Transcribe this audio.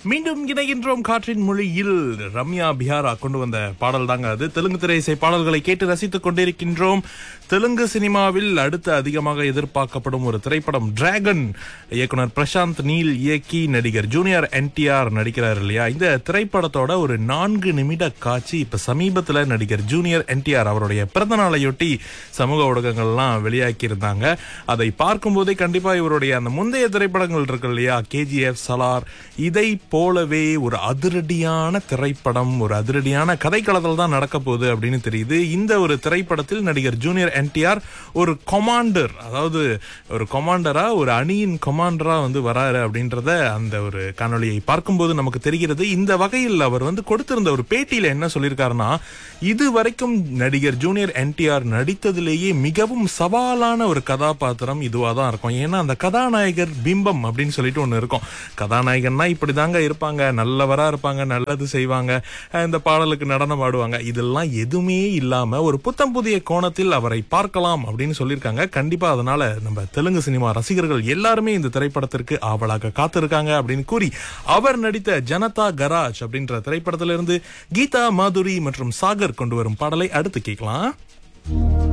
மீண்டும் இணைகின்றோம் காற்றின் மொழியில் ரம்யா பிஹாரா கொண்டு வந்த பாடல் தாங்க அது தெலுங்கு திரையிசை பாடல்களை கேட்டு ரசித்துக் கொண்டிருக்கின்றோம் தெலுங்கு சினிமாவில் அடுத்து அதிகமாக எதிர்பார்க்கப்படும் ஒரு திரைப்படம் டிராகன் இயக்குனர் பிரசாந்த் நீல் இயக்கி நடிகர் ஜூனியர் என்டிஆர் நடிக்கிறார் இல்லையா இந்த திரைப்படத்தோட ஒரு நான்கு நிமிட காட்சி இப்ப சமீபத்துல நடிகர் ஜூனியர் என்டிஆர் அவருடைய பிறந்த நாளையொட்டி சமூக ஊடகங்கள்லாம் வெளியாக்கி இருந்தாங்க அதை பார்க்கும்போதே கண்டிப்பா இவருடைய அந்த முந்தைய திரைப்படங்கள் இருக்கு இல்லையா கேஜிஎஃப் சலார் இதை போலவே ஒரு அதிரடியான திரைப்படம் ஒரு அதிரடியான கதைக்களத்தில் தான் நடக்க போகுது அப்படின்னு தெரியுது இந்த ஒரு திரைப்படத்தில் நடிகர் ஜூனியர் என்டிஆர் ஒரு கொமாண்டர் அதாவது ஒரு கொமாண்டரா ஒரு அணியின் கொமாண்டரா வந்து வராரு அப்படின்றத அந்த ஒரு காணொளியை பார்க்கும்போது நமக்கு தெரிகிறது இந்த வகையில் அவர் வந்து கொடுத்திருந்த ஒரு பேட்டியில என்ன சொல்லியிருக்காருன்னா இது வரைக்கும் நடிகர் ஜூனியர் என்டிஆர் நடித்ததிலேயே மிகவும் சவாலான ஒரு கதாபாத்திரம் இதுவா தான் இருக்கும் ஏன்னா அந்த கதாநாயகர் பிம்பம் அப்படின்னு சொல்லிட்டு ஒண்ணு இருக்கும் கதாநாயகன்னா இப்படிதாங்க இருப்பாங்க நல்லவரா இருப்பாங்க நல்லது செய்வாங்க அஹ் இந்த பாடலுக்கு நடனம் ஆடுவாங்க இதெல்லாம் எதுவுமே இல்லாம ஒரு புத்தம் புதிய கோணத்தில் அவரை பார்க்கலாம் அப்படின்னு சொல்லியிருக்காங்க கண்டிப்பா அதனால நம்ம தெலுங்கு சினிமா ரசிகர்கள் எல்லாருமே இந்த திரைப்படத்திற்கு ஆவலாக காத்திருக்காங்க அப்படின்னு கூறி அவர் நடித்த ஜனதா கராஜ் அப்படின்ற திரைப்படத்திலிருந்து கீதா மாதுரி மற்றும் சாகர் கொண்டு வரும் பாடலை அடுத்து கேட்கலாம்